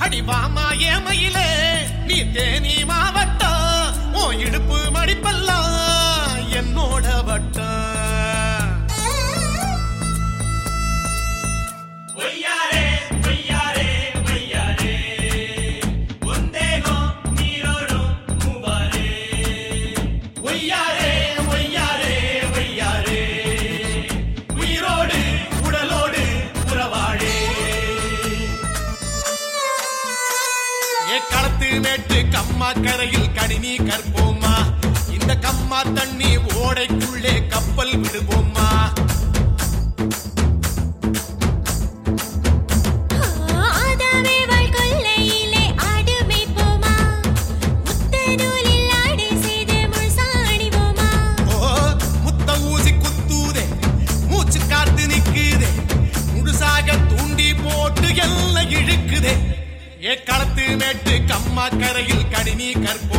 அடிவாமா ஏமையிலே நீ தேனி மாவட்டம் உன் இடுப்பு மடிப்பெல்லாம் என்னோட வட்டம் ஒய்யாரே ஒய்யாரே ஒய்யாரே உந்தேகம் நீரோடும் மூவாரே ஒய்யாரே ஒய்யாரே ஒய்யாரே உயிரோடு உடலோடு உறவாடே ஏ களத்து மேட்டு கம்மா கரையில் கணினி கற்போமா இந்த கம்மா தண்ணி ஓடைக்குள்ளே கப்பல் விடுவோமா ஆதாமே வாழ் கொல்லையிலே ஆடு மேய்ப்போமா முத்தநூலில் ஆடை செய்து முழுசாணிவோமா ஓ முத்த ஊசி குத்தூதே மூச்சு காத்து நிக்குதே முழுசாக தூண்டி போட்டு எல்லாம் இழுக்குதே ஏ களத்து மேட்டு கம்மா கரையில் கணினி கற்போமா